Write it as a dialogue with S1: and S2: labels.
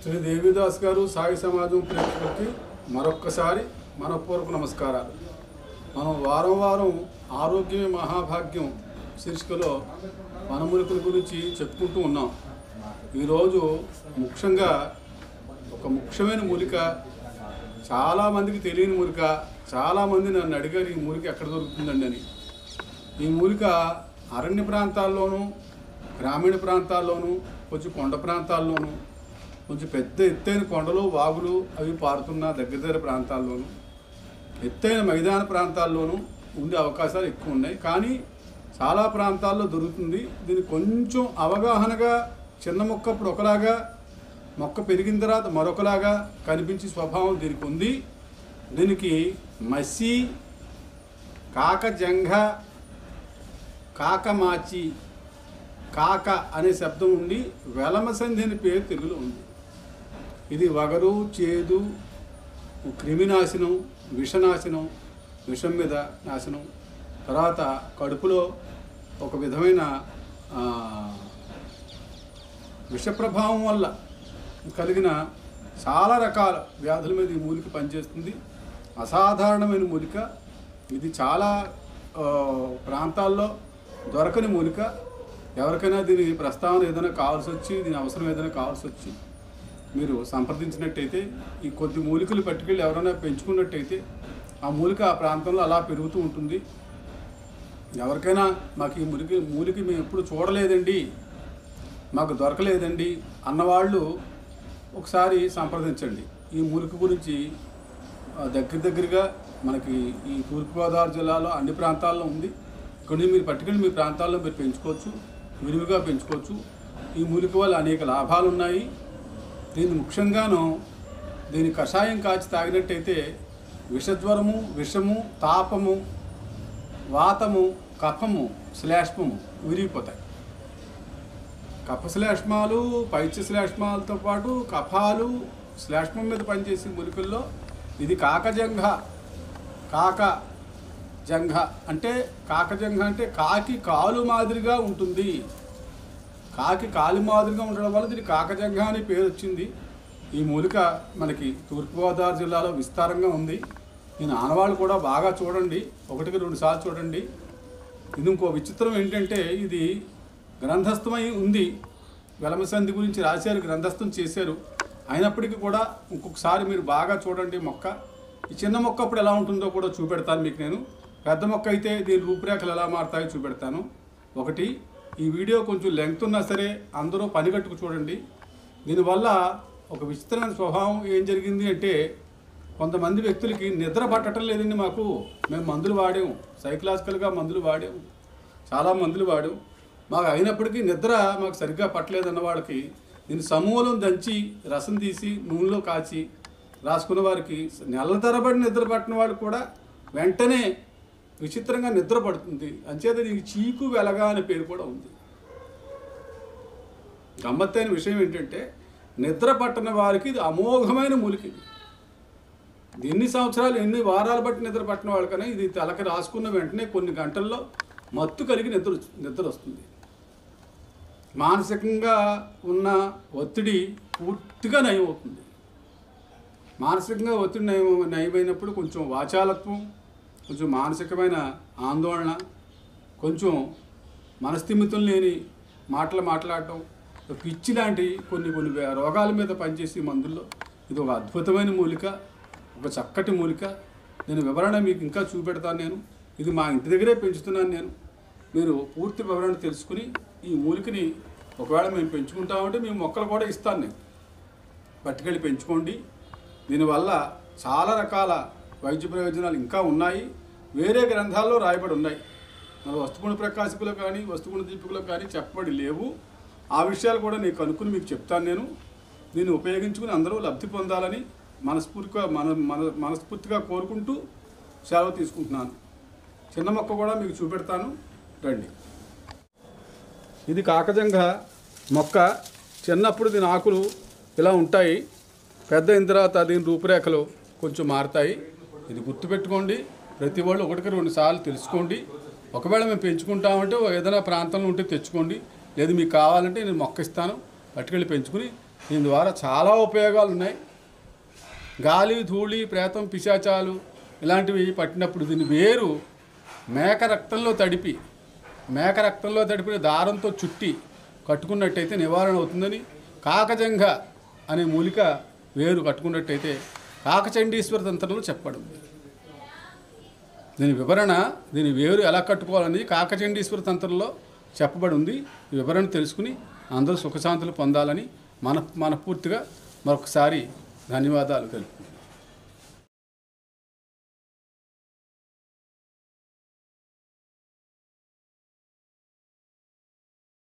S1: శ్రీ దేవిదాస్ గారు సాయి సమాజం ప్రేక్షకులకి మరొక్కసారి మనపూర్వక నమస్కారాలు మనం వారం వారం ఆరోగ్యమే మహాభాగ్యం శీర్షికలో వనమూలికల గురించి చెప్పుకుంటూ ఉన్నాం ఈరోజు ముఖ్యంగా ఒక ముఖ్యమైన మూలిక చాలామందికి తెలియని మూలిక చాలామంది నన్ను అడిగారు ఈ మూలిక ఎక్కడ దొరుకుతుందండి అని ఈ మూలిక అరణ్య ప్రాంతాల్లోనూ గ్రామీణ ప్రాంతాల్లోనూ కొంచెం కొండ ప్రాంతాల్లోనూ కొంచెం పెద్ద ఎత్తైన కొండలు వాగులు అవి పారుతున్న దగ్గర దగ్గర ప్రాంతాల్లోనూ ఎత్తైన మైదాన ప్రాంతాల్లోనూ ఉండే అవకాశాలు ఎక్కువ ఉన్నాయి కానీ చాలా ప్రాంతాల్లో దొరుకుతుంది దీన్ని కొంచెం అవగాహనగా చిన్న మొక్క అప్పుడు ఒకలాగా మొక్క పెరిగిన తర్వాత మరొకలాగా కనిపించే స్వభావం దీనికి ఉంది దీనికి మసి కాకజంఘ కాకమాచి కాక అనే శబ్దం ఉండి వెలమసంధి అనే పేరు తెలుగులో ఉంది ఇది వగరు చేదు క్రిమినాశనం విషనాశనం విషం మీద నాశనం తర్వాత కడుపులో ఒక విధమైన ఆ, విష ప్రభావం వల్ల కలిగిన చాలా రకాల వ్యాధుల మీద ఈ మూలిక పనిచేస్తుంది అసాధారణమైన మూలిక ఇది చాలా ఆ, ప్రాంతాల్లో దొరకని మూలిక ఎవరికైనా దీని ప్రస్తావన ఏదైనా కావాల్సి వచ్చి దీని అవసరం ఏదైనా కావాల్సి వచ్చి మీరు సంప్రదించినట్టయితే ఈ కొద్ది మూలికలు పట్టుకెళ్ళి ఎవరైనా పెంచుకున్నట్టయితే ఆ మూలిక ఆ ప్రాంతంలో అలా పెరుగుతూ ఉంటుంది ఎవరికైనా మాకు ఈ మూలిక మూలిక మేము ఎప్పుడు చూడలేదండి మాకు దొరకలేదండి అన్నవాళ్ళు ఒకసారి సంప్రదించండి ఈ మూలిక గురించి ఆ, దగ్గర దగ్గరగా మనకి ఈ తూర్పుగోదావరి జిల్లాలో అన్ని ప్రాంతాల్లో ఉంది ఇక్కడ నుంచి మీరు పట్టుకెళ్ళి మీ ప్రాంతాల్లో మీరు పెంచుకోవచ్చు విరివిగా పెంచుకోవచ్చు ఈ మూలిక వల్ల అనేక లాభాలు ఉన్నాయి దీన్ని ముఖ్యంగాను దీని కషాయం కాచి తాగినట్టయితే విషజ్వరము విషము తాపము వాతము కఫము శ్లేష్మము విరిగిపోతాయి కఫ శ్లేష్మాలు పైత్య శ్లేష్మాలతో పాటు కఫాలు శ్లేష్మం మీద పనిచేసే మూలికల్లో ఇది కాకజంఘ కాక జంఘ అంటే కాకజంఘ అంటే కాకి కాలు మాదిరిగా ఉంటుంది కాకి కాలి మాదిరిగా ఉండడం వల్ల దీనికి కాకజంఘ అనే పేరు వచ్చింది ఈ మూలిక మనకి తూర్పుగోదావరి జిల్లాలో విస్తారంగా ఉంది దీని ఆనవాళ్ళు కూడా బాగా చూడండి ఒకటికి రెండు సార్లు చూడండి ఇది ఇంకో విచిత్రం ఏంటంటే ఇది గ్రంథస్థమై ఉంది వెలమసంధి గురించి రాశారు గ్రంథస్థం చేశారు అయినప్పటికీ కూడా ఇంకొకసారి మీరు బాగా చూడండి మొక్క ఈ చిన్న మొక్క అప్పుడు ఎలా ఉంటుందో కూడా చూపెడతాను మీకు నేను పెద్ద మొక్క అయితే దీని రూపురేఖలు ఎలా మారుతాయో చూపెడతాను ఒకటి ఈ వీడియో కొంచెం లెంగ్త్ ఉన్నా సరే అందరూ పనిగట్టుకు చూడండి దీనివల్ల ఒక విచిత్రమైన స్వభావం ఏం జరిగింది అంటే కొంతమంది వ్యక్తులకి నిద్ర పట్టడం లేదండి మాకు మేము మందులు వాడాము సైకలాజికల్గా మందులు వాడాము చాలా మందులు వాడాము మాకు అయినప్పటికీ నిద్ర మాకు సరిగ్గా పట్టలేదన్న వాళ్ళకి దీన్ని సమూలం దంచి రసం తీసి నూనెలో కాచి రాసుకున్న వారికి నెల తరబడి నిద్ర పట్టిన వాళ్ళు కూడా వెంటనే విచిత్రంగా నిద్ర పడుతుంది అంచేత దీనికి చీకు వెలగా అనే పేరు కూడా ఉంది గమ్మత్తైన విషయం ఏంటంటే నిద్ర పట్టని వారికి ఇది అమోఘమైన మూలిక ఇది ఎన్ని సంవత్సరాలు ఎన్ని వారాలు బట్టి నిద్ర పట్టిన వాళ్ళకన్నా ఇది తలకి రాసుకున్న వెంటనే కొన్ని గంటల్లో మత్తు కలిగి నిద్ర వచ్చి- నిద్ర వస్తుంది మానసికంగా ఉన్న ఒత్తిడి పూర్తిగా నయం అవుతుంది మానసికంగా ఒత్తిడి నయం నయమైనప్పుడు కొంచెం వాచాలత్వం కొంచెం మానసికమైన ఆందోళన కొంచెం మనస్థిమితం లేని మాటలు మాట్లాడటం ఒక పిచ్చి లాంటి కొన్ని కొన్ని వే- రోగాల మీద పనిచేసే మందుల్లో ఇది ఒక అద్భుతమైన మూలిక ఒక చక్కటి మూలిక నేను వివరణ మీకు ఇంకా చూపెడతాను నేను ఇది మా ఇంటి దగ్గరే పెంచుతున్నాను నేను మీరు పూర్తి వివరణ తెలుసుకుని ఈ మూలికని ఒకవేళ మేము పెంచుకుంటామంటే మేము మొక్కలు కూడా ఇస్తాను నేను పట్టుకెళ్ళి పెంచుకోండి దీనివల్ల చాలా రకాల వైద్య ప్రయోజనాలు ఇంకా ఉన్నాయి వేరే గ్రంథాల్లో రాయబడి ఉన్నాయి మన వస్తుగుణ ప్రకాశకులో కానీ వస్తుగుణ దీపికలో కానీ చెప్పబడి లేవు ఆ విషయాలు కూడా నీకు కనుక్కుని మీకు చెప్తాను నేను దీన్ని ఉపయోగించుకుని అందరూ లబ్ధి పొందాలని మనస్ఫూర్తిగా మన మన మనస్ఫూర్తిగా కోరుకుంటూ సెలవు తీసుకుంటున్నాను చిన్న మొక్క కూడా మీకు చూపెడతాను రండి ఇది కాకజంగ మొక్క చిన్నప్పుడు దీని ఆకులు ఇలా ఉంటాయి పెద్ద అయిన తర్వాత దీని రూపురేఖలు కొంచెం మారుతాయి ఇది గుర్తుపెట్టుకోండి ప్రతి వాళ్ళు ఒకటికి రెండు సార్లు తెలుసుకోండి ఒకవేళ మేము పెంచుకుంటామంటే ఏదైనా ప్రాంతంలో ఉంటే తెచ్చుకోండి లేదు మీకు కావాలంటే నేను మొక్క ఇస్తాను పట్టుకెళ్ళి పెంచుకుని దీని ద్వారా చాలా ఉపయోగాలు ఉన్నాయి గాలి ధూళి ప్రేతం పిశాచాలు ఇలాంటివి పట్టినప్పుడు దీని వేరు మేక రక్తంలో తడిపి మేక రక్తంలో తడిపిన దారంతో చుట్టి కట్టుకున్నట్టయితే నివారణ అవుతుందని కాకజంఘ అనే మూలిక వేరు కట్టుకున్నట్టయితే కాకచండీశ్వర తంత్రంలో చెప్పబడింది దీని వివరణ దీని వేరు ఎలా కట్టుకోవాలని కాకచండీశ్వర తంత్రంలో చెప్పబడి ఉంది ఈ వివరణ తెలుసుకుని అందరూ సుఖశాంతులు పొందాలని మన మనపూర్తిగా మరొకసారి ధన్యవాదాలు తెలుపు